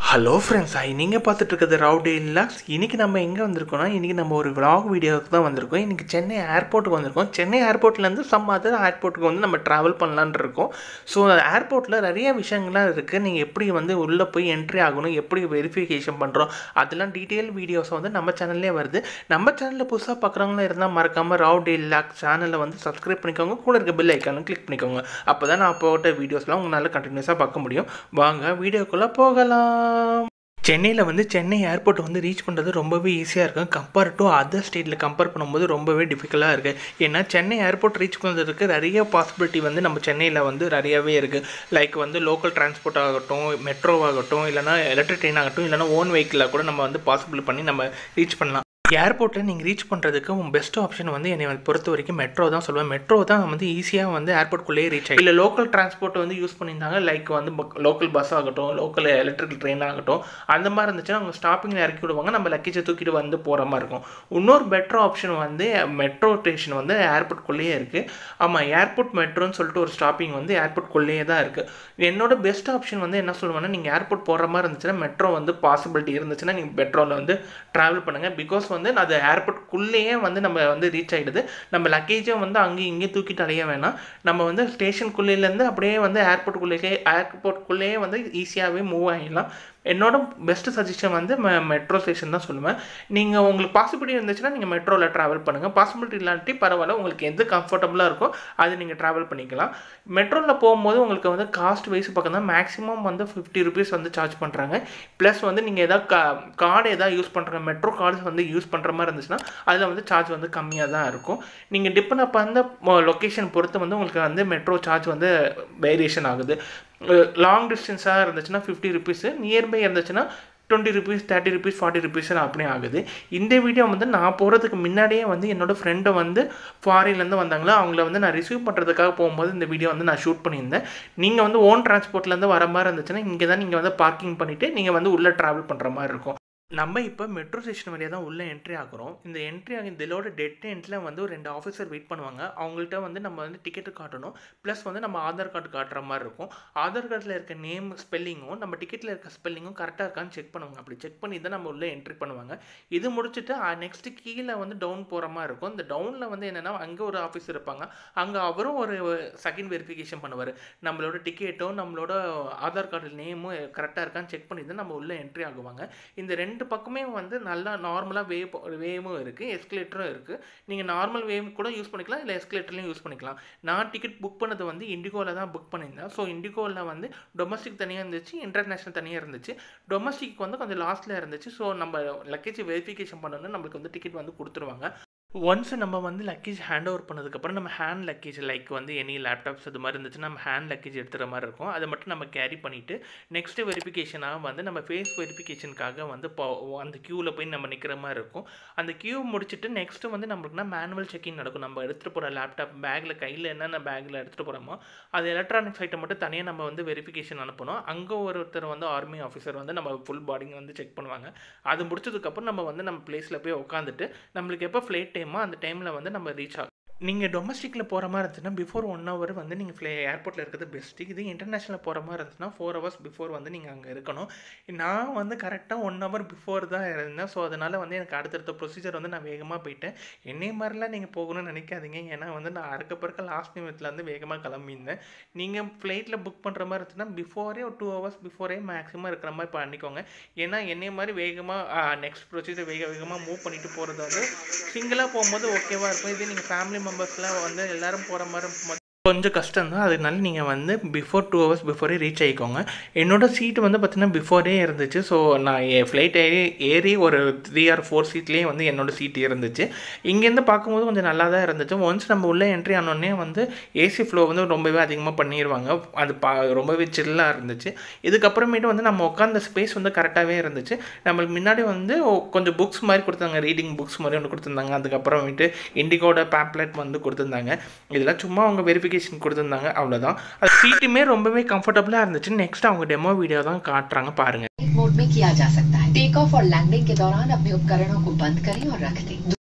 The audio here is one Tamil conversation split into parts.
ஹலோ ஃப்ரெண்ட்ஸ் ஐ நீங்கள் பார்த்துட்டு இருக்கிறது ரவுடி லாக்ஸ் இன்றைக்கி நம்ம எங்கே வந்திருக்கோம்னா இன்றைக்கி நம்ம ஒரு vlog வீடியோவுக்கு தான் வந்திருக்கோம் இன்றைக்கி சென்னை ஏர்போர்ட்டுக்கு வந்திருக்கோம் சென்னை ஏர்போர்ட்லேருந்து சம் அதர் ஏர்போர்ட்டுக்கு வந்து நம்ம ட்ராவல் பண்ணலான்னு இருக்கோம் ஸோ ஏர்போர்ட்டில் நிறைய விஷயங்கள்லாம் இருக்குது நீங்கள் எப்படி வந்து உள்ளே போய் என்ட்ரி ஆகணும் எப்படி வெரிஃபிகேஷன் பண்ணுறோம் அதெல்லாம் டீட்டெயில் வீடியோஸ் வந்து நம்ம சேனல்லே வருது நம்ம சேனலில் புதுசாக பார்க்குறவங்களா இருந்தால் மறக்காமல் ரவுடி லாக்ஸ் சேனலை வந்து சப்ஸ்கிரைப் பண்ணிக்கோங்க கூட இருக்க பெல் ஐக்கானும் கிளிக் பண்ணிக்கோங்க அப்போ தான் நான் போட்ட வீடியோஸ்லாம் உங்களால் கண்டினியூஸாக பார்க்க முடியும் வாங்க வீடியோக்குள்ளே போகலாம் சென்னையில் வந்து சென்னை ஏர்போர்ட் வந்து ரீச் பண்ணுறது ரொம்பவே ஈஸியாக இருக்கும் கம்பேர் டு அதர் ஸ்டேட்டில் கம்பேர் பண்ணும்போது ரொம்பவே டிஃபிகல்ட்டாக இருக்குது ஏன்னா சென்னை ஏர்போர்ட் ரீச் பண்ணுறதுக்கு நிறைய பாசிபிலிட்டி வந்து நம்ம சென்னையில் வந்து நிறையவே இருக்குது லைக் வந்து லோக்கல் டிரான்ஸ்போர்ட் ஆகட்டும் மெட்ரோ ஆகட்டும் இல்லைனா எலக்ட்ரிக் ட்ரெயின் ஆகட்டும் இல்லைனா ஓன் வெஹிக்கிளில் கூட நம்ம வந்து பாசிபிள் பண்ணி நம்ம ரீச் பண்ணலாம் ஏர்போர்ட்டில் நீங்கள் ரீச் பண்ணுறதுக்கு உங்கள் பெஸ்ட் ஆப்ஷன் வந்து என்னை வந்து பொறுத்த வரைக்கும் மெட்ரோ தான் சொல்லுவேன் மெட்ரோ தான் வந்து ஈஸியாக வந்து ஏர்போர்ட்குள்ளேயே ரீச் ஆகும் இல்லை லோக்கல் டிரான்ஸ்போர்ட் வந்து யூஸ் பண்ணியிருந்தாங்க லைக் வந்து லோக்கல் பஸ் ஆகட்டும் லோக்கல் எலக்ட்ரிக்கல் ட்ரெயின் ஆகட்டும் அந்த மாதிரி இருந்துச்சுன்னா அவங்க ஸ்டாப்பிங்கில் இறக்கி விடுவாங்க நம்ம லக்கேஜை தூக்கிட்டு வந்து போகிற மாதிரி இருக்கும் இன்னொரு பெட்டர் ஆப்ஷன் வந்து மெட்ரோ ஸ்டேஷன் வந்து ஏர்போர்ட்குள்ளேயே இருக்குது ஆமாம் ஏர்போர்ட் மெட்ரோன்னு சொல்லிட்டு ஒரு ஸ்டாப்பிங் வந்து ஏர்போர்ட்குள்ளேயே தான் இருக்குது என்னோட பெஸ்ட் ஆப்ஷன் வந்து என்ன சொல்லுவேன்னா நீங்கள் ஏர்போர்ட் போகிற மாதிரி இருந்துச்சுன்னா மெட்ரோ வந்து பாசிபிலிட்டி இருந்துச்சுன்னா நீங்கள் மெட்ரோவில் வந்து ட்ராவல் பண்ணுங்கள் பிகாஸ் வந்து அது ஏர்போர்ட்குள்ளேயே வந்து நம்ம வந்து ரீச் ஆகிடுது நம்ம லக்கேஜும் வந்து அங்கேயும் இங்கேயும் தூக்கிட்டு அலைய வேணாம் நம்ம வந்து ஸ்டேஷனுக்குள்ளேருந்து அப்படியே வந்து ஏர்போர்ட்டுக்குள்ளேயே ஏர்போர்ட்குள்ளேயே வந்து ஈஸியாகவே மூவ் ஆகிடலாம் என்னோட பெஸ்ட் சஜஷன் வந்து மெட்ரோ ஸ்டேஷன் தான் சொல்லுவேன் நீங்கள் உங்களுக்கு பாசிபிலிட்டி இருந்துச்சுன்னா நீங்கள் மெட்ரோவில் ட்ராவல் பண்ணுங்கள் பாசிபிலிட்டி இல்லாட்டி பரவாயில்ல உங்களுக்கு எது கம்ஃபர்டபுளாக இருக்கோ அது நீங்கள் ட்ராவல் பண்ணிக்கலாம் மெட்ரோவில் போகும்போது உங்களுக்கு வந்து காஸ்ட் வைஸ் பக்கம் தான் மேக்ஸிமம் வந்து ஃபிஃப்டி ருபீஸ் வந்து சார்ஜ் பண்ணுறாங்க ப்ளஸ் வந்து நீங்கள் எதாவது கா கார்டு எதாவது யூஸ் பண்ணுறாங்க மெட்ரோ கார்டு வந்து யூஸ் பண்ணுற மாதிரி இருந்துச்சுன்னா அதில் வந்து சார்ஜ் வந்து கம்மியாக தான் இருக்கும் நீங்கள் டிபெண்ட் அப்போ அந்த லொக்கேஷன் பொறுத்து வந்து உங்களுக்கு வந்து மெட்ரோ சார்ஜ் வந்து வேரியேஷன் ஆகுது லாங் டிஸ்டன்ஸாக இருந்துச்சுன்னா ஃபிஃப்டி ருபீஸு நியர்பை இருந்துச்சுன்னா twenty rupees thirty rupees forty rupees அப்படியே ஆகுது இந்த வீடியோ வந்து நான் போகிறதுக்கு முன்னாடியே வந்து என்னோட ஃப்ரெண்டை வந்து ஃபாரின்லேருந்து வந்தாங்களா அவங்கள வந்து நான் ரிசீவ் பண்ணுறதுக்காக போகும்போது இந்த வீடியோ வந்து நான் ஷூட் பண்ணியிருந்தேன் நீங்கள் வந்து ஓன் டிரான்ஸ்போர்ட்லேருந்து வர மாதிரி இருந்துச்சுன்னா இங்கே தான் நீங்கள் வந்து பார்க்கிங் பண்ணிவிட்டு நீங்கள் வந்து உள்ளே ட்ராவல் பண்ணுற மாதிரி இருக்கும் நம்ம இப்போ மெட்ரோ ஸ்டேஷன் வழியாக தான் உள்ளே என்ட்ரி ஆகிறோம் இந்த என்ட்ரி ஆகி இதோட டெட் எண்டில் வந்து ஒரு ரெண்டு ஆஃபீஸர் வெயிட் பண்ணுவாங்க அவங்கள்ட்ட வந்து நம்ம வந்து டிக்கெட்டு காட்டணும் ப்ளஸ் வந்து நம்ம ஆதார் கார்டு காட்டுற மாதிரி இருக்கும் ஆதார் கார்டில் இருக்க நேம் ஸ்பெல்லிங்கும் நம்ம டிக்கெட்டில் இருக்க ஸ்பெல்லிங்கும் கரெக்டாக இருக்கான்னு செக் பண்ணுவாங்க அப்படி செக் பண்ணி தான் நம்ம உள்ளே என்ட்ரி பண்ணுவாங்க இது முடிச்சுட்டு நெக்ஸ்ட்டு கீழே வந்து டவுன் போகிற மாதிரி இருக்கும் இந்த டவுனில் வந்து என்னென்னா அங்கே ஒரு ஆஃபீஸ் இருப்பாங்க அங்கே அவரும் ஒரு செகண்ட் வெரிஃபிகேஷன் பண்ணுவார் நம்மளோட டிக்கெட்டும் நம்மளோட ஆதார் கார்டு நேமும் கரெக்டாக இருக்கான்னு செக் பண்ணி தான் நம்ம உள்ளே என்ட்ரி ஆகுவாங்க இந்த ரெண்டு ரெண்டு பக்கமே வந்து நல்லா நார்மலாக வே வேவும் இருக்குது எஸ்கலேட்டரும் இருக்குது நீங்கள் நார்மல் வேவ் கூட யூஸ் பண்ணிக்கலாம் இல்லை எஸ்கலேட்டர்லையும் யூஸ் பண்ணிக்கலாம் நான் டிக்கெட் புக் பண்ணது வந்து இண்டிகோவில் தான் புக் பண்ணியிருந்தேன் ஸோ இண்டிகோவில் வந்து டொமஸ்டிக் தனியாக இருந்துச்சு இன்டர்நேஷ்னல் தனியாக இருந்துச்சு டொமஸ்டிக் வந்து கொஞ்சம் லாஸ்ட்டில் இருந்துச்சு ஸோ நம்ம லக்கேஜ் வெரிஃபிகேஷன் பண்ணணும்னு நம்மளுக்கு வந்து டிக்கெட் வந்து கொடுத்துருவாங்க ஒன்ஸ் நம்ம வந்து லக்கேஜ் ஹேண்ட் ஓவர் பண்ணதுக்கப்புறம் நம்ம ஹேண்ட் லக்கேஜ் லைக் வந்து எனி லேப்டாப்ஸ் அது மாதிரி இருந்துச்சுன்னா நம்ம ஹேண்ட் லக்கேஜ் எடுத்துகிற மாதிரி இருக்கும் அதை மட்டும் நம்ம கேரி பண்ணிவிட்டு நெக்ஸ்ட்டு வெரிஃபிகேஷனாக வந்து நம்ம ஃபேஸ் வெரிஃபிகேஷனுக்காக வந்து இப்போ அந்த க்யூவில் போய் நம்ம நிற்கிற மாதிரி இருக்கும் அந்த க்யூ முடிச்சுட்டு நெக்ஸ்ட்டு வந்து நம்மளுக்குனா மேனுவல் செக்கிங் நடக்கும் நம்ம எடுத்துகிட்டு போகிற லேப்டாப் பேக்கில் கையில் என்னென்ன பேக்கில் எடுத்துகிட்டு போகிறோமோ அது எலக்ட்ரானிக்ஸ் ஐட்டம் மட்டும் தனியாக நம்ம வந்து வெரிஃபிகேஷன் அனுப்பணும் அங்கே ஒருத்தர் வந்து ஆர்மி ஆஃபீஸர் வந்து நம்ம ஃபுல் பாடிங்க வந்து செக் பண்ணுவாங்க அது முடிச்சதுக்கப்புறம் நம்ம வந்து நம்ம பிளேஸில் போய் உட்காந்துட்டு நம்மளுக்கு எப்போ ஃப்ளைட் டைமோ அந்த டைமில் வந்து நம்ம ரீச் ஆகும் நீங்கள் டொமஸ்டிக்கில் போகிற மாதிரி இருந்துச்சுன்னா பிஃபோர் ஒன் ஹவர் வந்து நீங்கள் ஃப்ளே ஏர்போர்ட்டில் இருக்கிறது பெஸ்ட்டு இது இன்டர்நேஷ்னல் போகிற மாதிரி இருந்துச்சுன்னா ஃபோர் ஹவர்ஸ் பிஃபோர் வந்து நீங்கள் அங்கே இருக்கணும் நான் வந்து கரெக்டாக ஒன் ஹவர் பிஃபோர் தான் இருந்தேன் ஸோ அதனால் வந்து எனக்கு அடுத்தடுத்த ப்ரொசீஜர் வந்து நான் வேகமாக போயிட்டேன் என்னை மாதிரிலாம் நீங்கள் போகணும்னு நினைக்காதீங்க ஏன்னா வந்து நான் அறக்க பிறக்க லாஸ்ட் நிமிடத்தில் வந்து வேகமாக கிளம்பியிருந்தேன் நீங்கள் ஃப்ளைட்டில் புக் பண்ணுற மாதிரி இருந்துச்சுன்னா பிஃபோரே ஒரு டூ ஹவர்ஸ் பிஃபோரே மேக்ஸிமம் இருக்கிற மாதிரி பண்ணிக்கோங்க ஏன்னா என்னை மாதிரி வேகமாக நெக்ஸ்ட் ப்ரொசீஜர் வேக வேகமாக மூவ் பண்ணிட்டு போகிறது வந்து சிங்கிளாக போகும்போது ஓகேவாக இருக்கும் இதே நீங்கள் ஃபேமிலி மெம்பர்ஸ்லாம் வந்து எல்லோரும் போகிற மாதிரி இருக்கும்போது கொஞ்சம் கஷ்டம் தான் அதனால நீங்கள் வந்து பிஃபோர் டூ ஹவர்ஸ் பிஃபோரே ரீச் ஆகிக்கோங்க என்னோடய சீட்டு வந்து பார்த்திங்கன்னா பிஃபோரே இருந்துச்சு ஸோ நான் என் ஃப்ளைட் ஏறி ஏறி ஒரு த்ரீ ஆர் ஃபோர் சீட்லேயே வந்து என்னோடய சீட் இருந்துச்சு இங்கேருந்து பார்க்கும்போது கொஞ்சம் நல்லா தான் இருந்துச்சு ஒன்ஸ் நம்ம உள்ளே என்ட்ரி ஆனோடனே வந்து ஏசி ஃப்ளோ வந்து ரொம்பவே அதிகமாக பண்ணிடுவாங்க அது பா ரொம்பவே சில்லாக இருந்துச்சு இதுக்கப்புறமேட்டு வந்து நம்ம உட்காந்த ஸ்பேஸ் வந்து கரெக்டாகவே இருந்துச்சு நம்மளுக்கு முன்னாடி வந்து கொஞ்சம் புக்ஸ் மாதிரி கொடுத்தாங்க ரீடிங் புக்ஸ் மாதிரி ஒன்று கொடுத்துருந்தாங்க அதுக்கப்புறமேட்டு இண்டிகோட பேம்ப்ளெட் வந்து கொடுத்துருந்தாங்க இதெல்லாம் சும்மா அவங்க வெரிஃபிகேஷன் நோட்டிஃபிகேஷன் கொடுத்துருந்தாங்க அவ்வளோதான் அது சீட்டுமே ரொம்பவே கம்ஃபர்டபுளாக இருந்துச்சு நெக்ஸ்ட் அவங்க டெமோ வீடியோ தான் காட்டுறாங்க பாருங்க मोड में किया जा सकता है टेक ऑफ और लैंडिंग के दौरान अपने उपकरणों को बंद करें और रख दें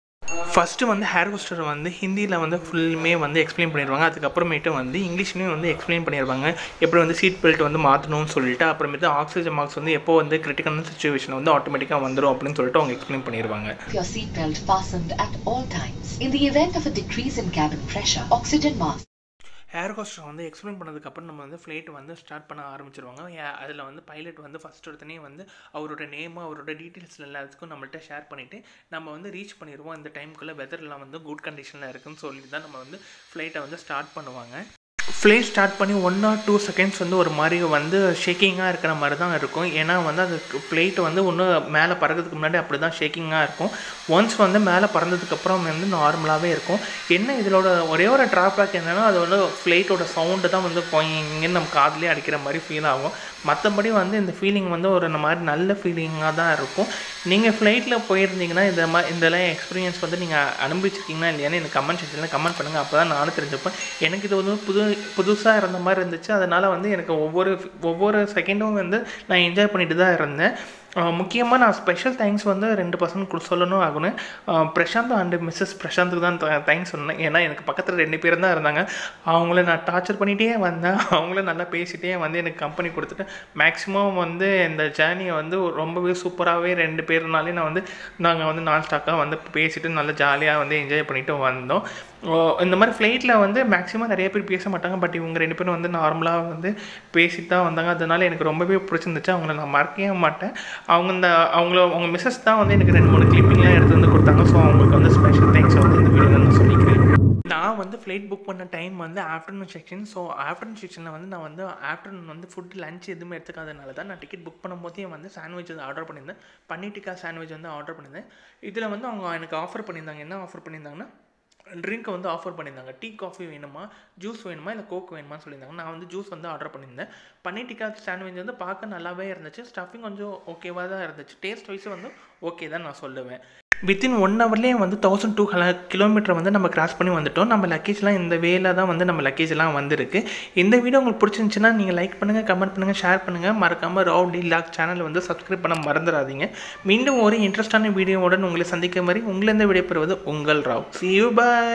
ஃபஸ்ட்டு வந்து ஹேர் ஹோஸ்டர் வந்து ஹிந்தியில் வந்து ஃபுல்லுமே வந்து எக்ஸ்பிளைன் பண்ணிடுவாங்க அதுக்கப்புறமேட்டு வந்து இங்கிலீஷ்லேயும் வந்து எக்ஸ்பிளைன் பண்ணிடுவாங்க எப்படி வந்து சீட் பெல்ட் வந்து மாற்றணும்னு சொல்லிட்டு அப்புறமேட்டு ஆக்சிஜன் மார்க்ஸ் வந்து எப்போ வந்து கிரிட்டிக்கலான சுச்சுவேஷன் வந்து ஆட்டோமேட்டிக்காக வந்துடும் அப்படின்னு சொல்லிட்டு அவங்க எக்ஸ்பிளைன் பண்ணிடுவாங்க your seatbelt fastened at all times. In the event of a decrease in cabin pressure, oxygen mask ஏர் ஹோஸ்டர் வந்து எக்ஸ்பிளைன் பண்ணதுக்கப்புறம் நம்ம வந்து ஃப்ளைட் வந்து ஸ்டார்ட் பண்ண ஆரம்பிச்சிருவாங்க அதில் வந்து பைலட் வந்து ஃபஸ்ட் ஒருத்தனே வந்து அவரோட நேமு அவரோட டீட்டெயில்ஸ் எல்லாத்துக்கும் நம்மள்ட்ட ஷேர் பண்ணிவிட்டு நம்ம வந்து ரீச் பண்ணிடுவோம் இந்த டைமுக்குள்ளே வெதர்லாம் வந்து குட் கண்டிஷனில் இருக்குன்னு சொல்லிட்டு தான் நம்ம வந்து ஃப்ளைட்டை வந்து ஸ்டார்ட் பண்ணுவாங்க ஃப்ளைட் ஸ்டார்ட் பண்ணி ஒன் ஆர் டூ செகண்ட்ஸ் வந்து ஒரு மாதிரி வந்து ஷேக்கிங்காக இருக்கிற மாதிரி தான் இருக்கும் ஏன்னா வந்து அது ஃப்ளைட் வந்து ஒன்று மேலே பறக்கிறதுக்கு முன்னாடி அப்படி தான் ஷேக்கிங்காக இருக்கும் ஒன்ஸ் வந்து மேலே பறந்ததுக்கப்புறம் வந்து நார்மலாகவே இருக்கும் என்ன இதோட ஒரே ஒரு ட்ராபேக் என்னென்னா அது வந்து ஃப்ளைட்டோட சவுண்டு தான் வந்து இங்கேன்னு நம்ம காதுலேயே அடிக்கிற மாதிரி ஃபீல் ஆகும் மற்றபடி வந்து இந்த ஃபீலிங் வந்து ஒரு இந்த மாதிரி நல்ல ஃபீலிங்காக தான் இருக்கும் நீங்கள் ஃப்ளைட்டில் போயிருந்தீங்கன்னா இந்த மாதிரி இதெல்லாம் எக்ஸ்பீரியன்ஸ் வந்து நீங்கள் அனுபவிச்சிருக்கீங்களா இல்லையான்னு எனக்கு கமெண்ட் செக்ஷனில் கமெண்ட் பண்ணுங்கள் அப்போ தான் நானும் தெரிஞ்சுப்பேன் எனக்கு இது வந்து புது புதுசாக இருந்த மாதிரி இருந்துச்சு அதனால் வந்து எனக்கு ஒவ்வொரு ஒவ்வொரு செகண்டும் வந்து நான் என்ஜாய் பண்ணிட்டு தான் இருந்தேன் முக்கியமாக நான் ஸ்பெஷல் தேங்க்ஸ் வந்து ரெண்டு பர்சன்ட் கொடு சொல்லணும் ஆகணும் அஹ் பிரசாந்த் அண்டு மிஸ்ஸஸ் பிரசாந்துக்கு தான் தேங்க்ஸ் சொன்னேன் ஏன்னா எனக்கு பக்கத்தில் ரெண்டு பேர் தான் இருந்தாங்க அவங்கள நான் டார்ச்சர் பண்ணிகிட்டே வந்தேன் அவங்களும் நல்லா பேசிகிட்டே வந்து எனக்கு கம்பெனி கொடுத்துட்டு மேக்ஸிமம் வந்து இந்த ஜேர்னியை வந்து ரொம்பவே சூப்பராகவே ரெண்டு பேர்னாலே நான் வந்து நாங்கள் வந்து நான் ஸ்டாக்காக வந்து பேசிட்டு நல்லா ஜாலியாக வந்து என்ஜாய் பண்ணிட்டு வந்தோம் ஓ, இந்த மாதிரி ஃப்ளைட்டில் வந்து மேக்ஸிமம் நிறைய பேர் பேச மாட்டாங்க பட் இவங்க ரெண்டு பேரும் வந்து நார்மலாக வந்து பேசிட்டு தான் வந்தாங்க அதனால எனக்கு ரொம்பவே பிடிச்சிருந்துச்சு அவங்கள நான் மறக்கவே மாட்டேன் அவங்க இந்த அவங்கள அவங்க மிஸ்ஸஸ் தான் வந்து எனக்கு ரெண்டு மூணு கிளிப்பிங்லாம் எடுத்து வந்து கொடுத்தாங்க ஸோ அவங்களுக்கு வந்து ஸ்பெஷல் தேங்க்ஸ் வந்து இந்த வீடியோவில் நான் சொல்லிக்கிறேன் நான் வந்து ஃப்ளைட் புக் பண்ண டைம் வந்து ஆஃப்டர்நூன் செக்ஷன் ஸோ ஆஃப்டர்நூன் செக்ஷனில் வந்து நான் வந்து ஆஃப்டர்நூன் வந்து ஃபுட் லஞ்ச் எதுவுமே எடுத்துக்காதனால தான் நான் டிக்கெட் புக் பண்ணும்போதே வந்து சாண்ட்விச் வந்து ஆர்டர் பண்ணியிருந்தேன் பன்னீர் டிக்கா சாண்ட்விச் வந்து ஆர்டர் பண்ணியிருந்தேன் இதில் வந்து அவங்க எனக்கு ஆஃபர் பண்ணியிருந்தாங்க என்ன ஆஃபர் பண்ணியிருந்தாங்கன்னா ட்ரிங்க் வந்து ஆஃபர் பண்ணியிருந்தாங்க டீ காஃபி வேணுமா ஜூஸ் வேணுமா இல்லை கோக் வேணுமான்னு சொல்லியிருந்தாங்க நான் வந்து ஜூஸ் வந்து ஆர்டர் பண்ணியிருந்தேன் பன்னீர் டிக்கா சாண்ட்விச் வந்து பார்க்க நல்லாவே இருந்துச்சு ஸ்டஃபிங் கொஞ்சம் ஓகேவாக தான் இருந்துச்சு டேஸ்ட் வைஸ் வந்து ஓகே தான் நான் சொல்லுவேன் வித்தின் ஒன் ஹவர்லேயே வந்து தௌசண்ட் டூ ஹண்ட்ரட் கிலோமீட்டர் வந்து நம்ம கிராஸ் பண்ணி வந்துட்டோம் நம்ம லக்கேஜ்லாம் இந்த வேல தான் வந்து நம்ம லக்கேஜ்லாம் வந்திருக்கு இந்த வீடியோ உங்களுக்கு பிடிச்சிருந்துச்சுன்னா நீங்கள் லைக் பண்ணுங்கள் கமெண்ட் பண்ணுங்கள் ஷேர் பண்ணுங்கள் மறக்காமல் ராவ் டி லாக் சேனல் வந்து சப்ஸ்கிரைப் பண்ண மறந்துடாதீங்க மீண்டும் ஒரு இன்ட்ரெஸ்டான வீடியோவுடன் உங்களை சந்திக்க மாதிரி உங்களை இந்த வீடியோ பெறுவது உங்கள் ராவ் சி யூ பை